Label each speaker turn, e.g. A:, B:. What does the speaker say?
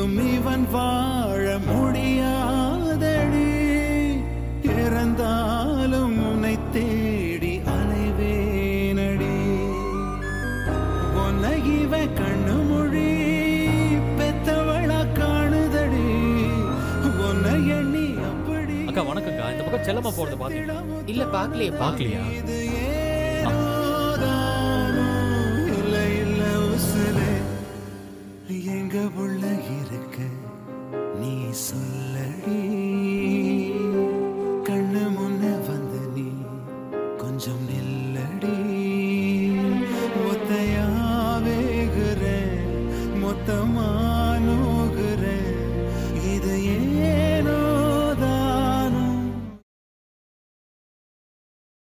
A: இனியும் இவன் வாழ முடியாதடி இறந்தாலும் உன்னை தேடி அலைவேனடி உன்னை இவன் கண்ணு மொழி பெத்தவளா காணுதடி உன்னை எண்ணி அப்படி
B: அக்கா வணக்கம்க்கா இந்த பக்கம் செல்லம்மா போறது பாத்தீங்களா
C: இல்ல பாக்கலையே
B: பாக்கலையா
A: இது ஏனோதான்